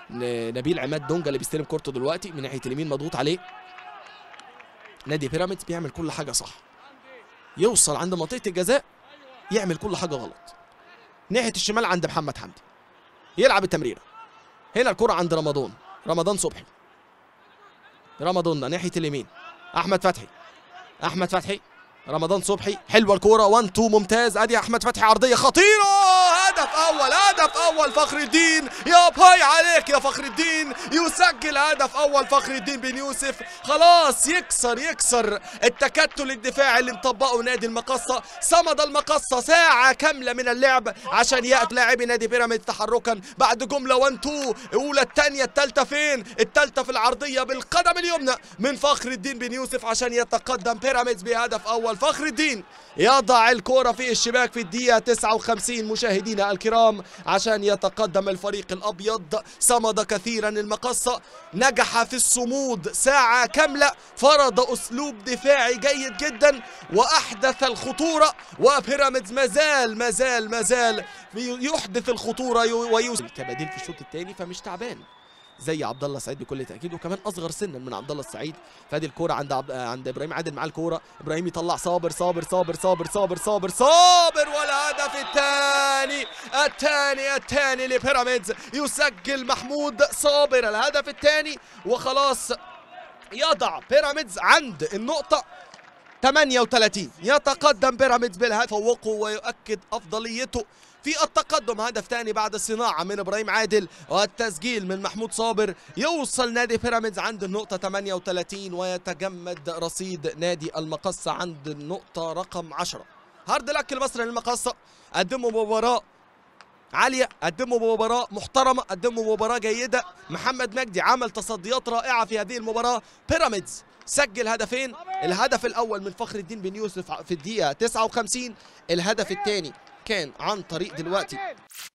ن- نبيل عماد دونجا اللي بيستلم كورته دلوقتي من ناحيه اليمين مضغوط عليه نادي بيراميدز بيعمل كل حاجه صح يوصل عند منطقه الجزاء يعمل كل حاجه غلط ناحيه الشمال عند محمد حمدي يلعب التمريره هنا الكره عند رمضان رمضان صبحي رمضان ناحيه اليمين احمد فتحي احمد فتحي رمضان صبحي حلوه الكوره 1 2 ممتاز ادي احمد فتحي عرضيه خطيره هدف اول هدف اول فخر الدين يا باي عليك يا فخر الدين يسجل هدف اول فخر الدين بن يوسف خلاص يكسر يكسر التكتل الدفاعي اللي مطبقه نادي المقصه صمد المقصه ساعه كامله من اللعب عشان ياتي لاعبي نادي بيراميدز تحركا بعد جمله 1 2 اولى الثانيه الثالثه فين الثالثه في العرضيه بالقدم اليمنى من فخر الدين بن يوسف عشان يتقدم بيراميدز بهدف اول فخر الدين يضع الكرة في الشباك في الدقيقة 59 مشاهدينا الكرام عشان يتقدم الفريق الأبيض صمد كثيرا المقصة نجح في الصمود ساعة كاملة فرض أسلوب دفاعي جيد جدا وأحدث الخطورة وبيراميدز مازال مازال مازال يحدث إبراهيم ويوسف كبديل في الشوط الثاني فمش تعبان زي عبد الله السعيد بكل تاكيد وكمان اصغر سنا من عبد الله السعيد فادي الكوره عند عبد... عند ابراهيم عادل معاه الكوره ابراهيم يطلع صابر صابر صابر صابر صابر صابر صابر والهدف الثاني الثاني الثاني لبيراميدز يسجل محمود صابر الهدف الثاني وخلاص يضع بيراميدز عند النقطه 38 يتقدم بيراميدز بالهدف فوقه ويؤكد افضليته في التقدم هدف ثاني بعد الصناعة من إبراهيم عادل والتسجيل من محمود صابر يوصل نادي بيراميدز عند النقطة 38 ويتجمد رصيد نادي المقصة عند النقطة رقم 10 هارد لك المصري للمقصة قدموا مباراة عالية قدموا مباراة محترمة قدموا مباراة جيدة محمد مجدي عمل تصديات رائعة في هذه المباراة بيراميدز سجل هدفين الهدف الأول من فخر الدين بن يوسف في الدقيقة 59 الهدف الثاني كان عن طريق دلوقتي